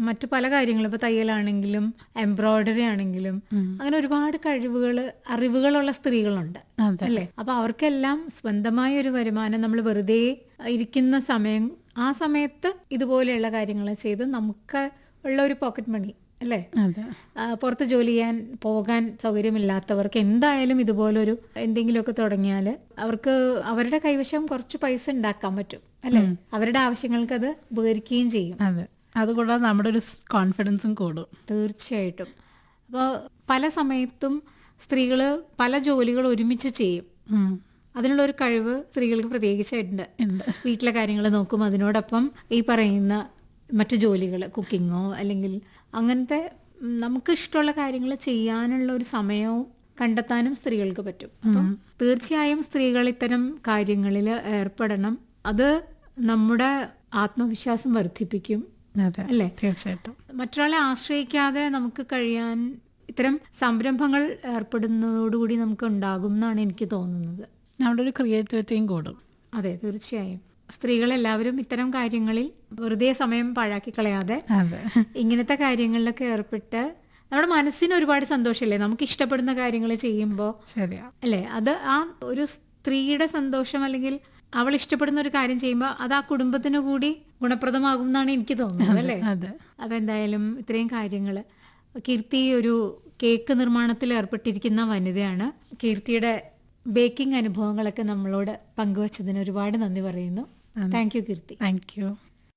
മറ്റു പല കാര്യങ്ങളും ഇപ്പൊ തയ്യലാണെങ്കിലും എംബ്രോയിഡറി ആണെങ്കിലും അങ്ങനെ ഒരുപാട് കഴിവുകൾ അറിവുകളുള്ള സ്ത്രീകളുണ്ട് അതെ അല്ലേ അപ്പൊ അവർക്കെല്ലാം സ്വന്തമായ ഒരു വരുമാനം നമ്മൾ വെറുതെ ഇരിക്കുന്ന സമയം ആ സമയത്ത് ഇതുപോലെയുള്ള കാര്യങ്ങൾ ചെയ്ത് നമുക്ക് ഉള്ള ഒരു പോക്കറ്റ് മണി അല്ലേ അതെ ആ, പുറത്ത് ജോലി ചെയ്യാൻ പോകാൻ സൗകര്യമില്ലാത്തവർക്ക് എന്തായാലും ഇതുപോലൊരു എന്തെങ്കിലുമൊക്കെ തുടങ്ങിയാൽ അവർക്ക് അവരുടെ കൈവശം കുറച്ച് പൈസ ഉണ്ടാക്കാൻ പറ്റും അല്ലേ അവരുടെ ആവശ്യങ്ങൾക്ക് അത് ഉപകരിക്കുകയും ചെയ്യും അതെ അതുകൂടാതെ നമ്മുടെ ഒരു കോൺഫിഡൻസും കൂടും തീർച്ചയായിട്ടും അപ്പോൾ പല സമയത്തും സ്ത്രീകൾ പല ജോലികൾ ഒരുമിച്ച് ചെയ്യും ഉം. അതിനുള്ള ഒരു കഴിവ് സ്ത്രീകൾക്ക് പ്രത്യേകിച്ചായിട്ടുണ്ട് ഉണ്ട് വീട്ടിലെ കാര്യങ്ങൾ നോക്കും അതിനോടൊപ്പം ഈ പറയുന്ന മറ്റു ജോലികൾ കുക്കിങ്ങോ അല്ലെങ്കിൽ അങ്ങനത്തെ ഉം, നമുക്ക് ഇഷ്ടമുള്ള കാര്യങ്ങൾ ചെയ്യാനുള്ള ഒരു സമയവും കണ്ടെത്താനും സ്ത്രീകൾക്ക് പറ്റും അപ്പം തീർച്ചയായും സ്ത്രീകൾ ഇത്തരം കാര്യങ്ങളിൽ ഏർപ്പെടണം അത് നമ്മുടെ ആത്മവിശ്വാസം വർദ്ധിപ്പിക്കും അതെ അല്ലേ തീർച്ചയായിട്ടും മറ്റൊരാളെ ആശ്രയിക്കാതെ നമുക്ക് കഴിയാൻ ഇത്തരം സംരംഭങ്ങൾ ഏർപ്പെടുന്നതോടുകൂടി നമുക്ക് ഉണ്ടാകും എന്നാണ് എനിക്ക് തോന്നുന്നത് നമ്മുടെ ഒരു ക്രിയേറ്റിവിറ്റിയും കൂടും അതെ തീർച്ചയായും സ്ത്രീകളെല്ലാവരും ഇത്തരം കാര്യങ്ങളിൽ വെറുതെ സമയം പാഴാക്കി കളയാതെ അതെ ഇങ്ങനത്തെ കാര്യങ്ങളിലൊക്കെ ഏർപ്പെട്ട് നമ്മുടെ മനസ്സിന് ഒരുപാട് സന്തോഷമല്ലേ നമുക്ക് ഇഷ്ടപ്പെടുന്ന കാര്യങ്ങൾ ചെയ്യുമ്പോൾ ശരിയാ അല്ലേ അത് ആ ഒരു സ്ത്രീയുടെ സന്തോഷം അല്ലെങ്കിൽ അവൾ ഇഷ്ടപ്പെടുന്ന ഒരു കാര്യം ചെയ്യുമ്പോൾ അത് ആ കുടുംബത്തിന് കൂടി ഗുണപ്രദമാകും എന്നാണ് എനിക്ക് തോന്നുന്നത് അല്ലേ അതെ അപ്പം എന്തായാലും ഇത്രയും കാര്യങ്ങൾ കീർത്തി ഒരു കേക്ക് നിർമ്മാണത്തിൽ ഏർപ്പെട്ടിരിക്കുന്ന വനിതയാണ് കീർത്തിയുടെ ബേക്കിംഗ് അനുഭവങ്ങളൊക്കെ നമ്മളോട് പങ്കുവച്ചതിന് ഒരുപാട് നന്ദി പറയുന്നു thank you Keerthi thank you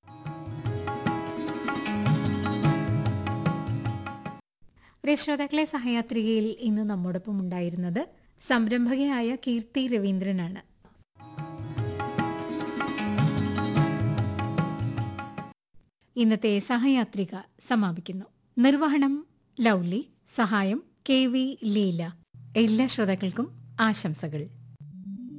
പ്രിയ ശ്രോതാക്കളെ സഹയാത്രികയിൽ ഇന്ന് നമ്മോടൊപ്പം ഉണ്ടായിരുന്നത് സംരംഭകയായ കീർത്തി രവീന്ദ്രനാണ് ഇന്നത്തെ സഹയാത്രിക സമാപിക്കുന്നു നിർവഹണം ലൗലി സഹായം കെ വി ലീല എല്ലാ ശ്രോതാക്കൾക്കും ആശംസകൾ